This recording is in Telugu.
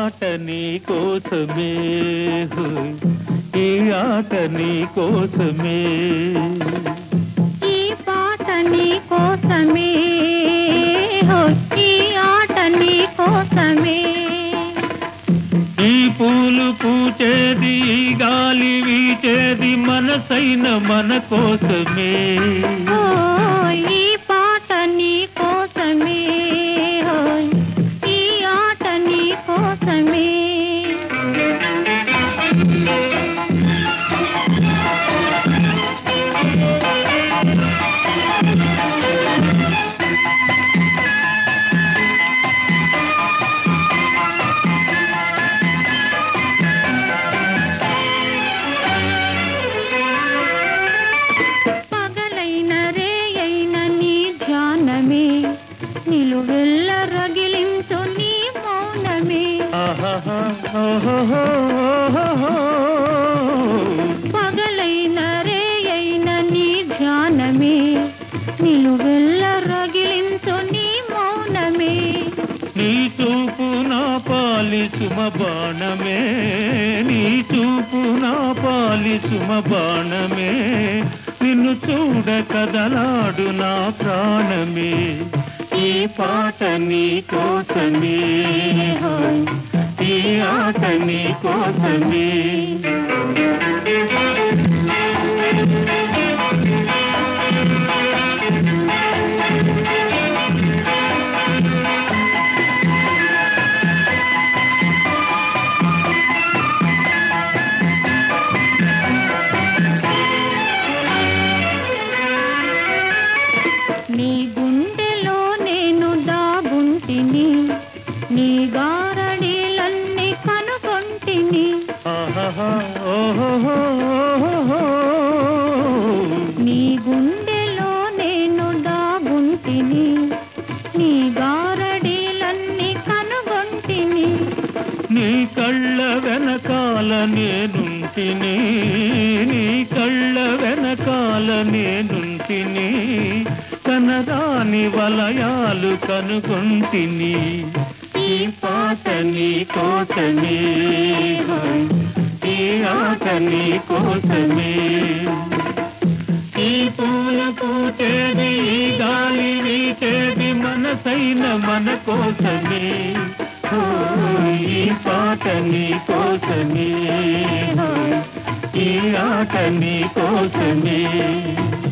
పాట నీ కోసమే హోయ్. ఈ ఆట నీ కోసమే ఈ పాట నీ కోసమే హోయ్, ఈ ఆట నీ కోసమే ఈ పూలు పూచేది ఈ గాలి వీచేది మనసైన మన కోసమే హోయ్, ఈ పాట నీ కోసమే హోయ్, ఈ ఆట నీ కోసమే పగలైన రేయైన నీ ధ్యానమే నిలువెల్ల రగిలించు నీ మౌనమే ఆహాహా, ఓహోహో, ఓహోహో. పగలైన రేయైన నీ ధ్యానమే నిలువెల్ల రగిలించు నీ మౌనమే నీ చూపు నా పాలి సుమ బాణమే నీ చూపు నా పాలి సుమ బాణమే నిన్ను చూడ కదలాడు నా ప్రాణమే ఈ పాట నీ కోసమే హోయ్, ఈ ఆట నీ కోసమే నీ గుండెలో నేను దాగుంటిని నీ గారడీలన్నీ కనుగొంటిని ఆహాహా, ఓహోహో, ఓహోహో. నీ గుండెలో నేను దాగుంటిని నీ గారడీలన్నీ కనుగొంటిని నీ కళ్ళ వెనకాల నేనుంటిని నీ కళ్ళ వెనకాల నేనుంటిని కనరాని వలయాలు కనుగొంటిని ఈ పాట నీ కోసమే హోయ్, ఈ ఆట నీ కోసమే ఈ పూలు పూచేది ఈ గాలి వీచేది మనసైన మన కోసమే ఓ, ఈ పాట నీ కోసమే ఓ, ఈ ఆట నీ కోసమే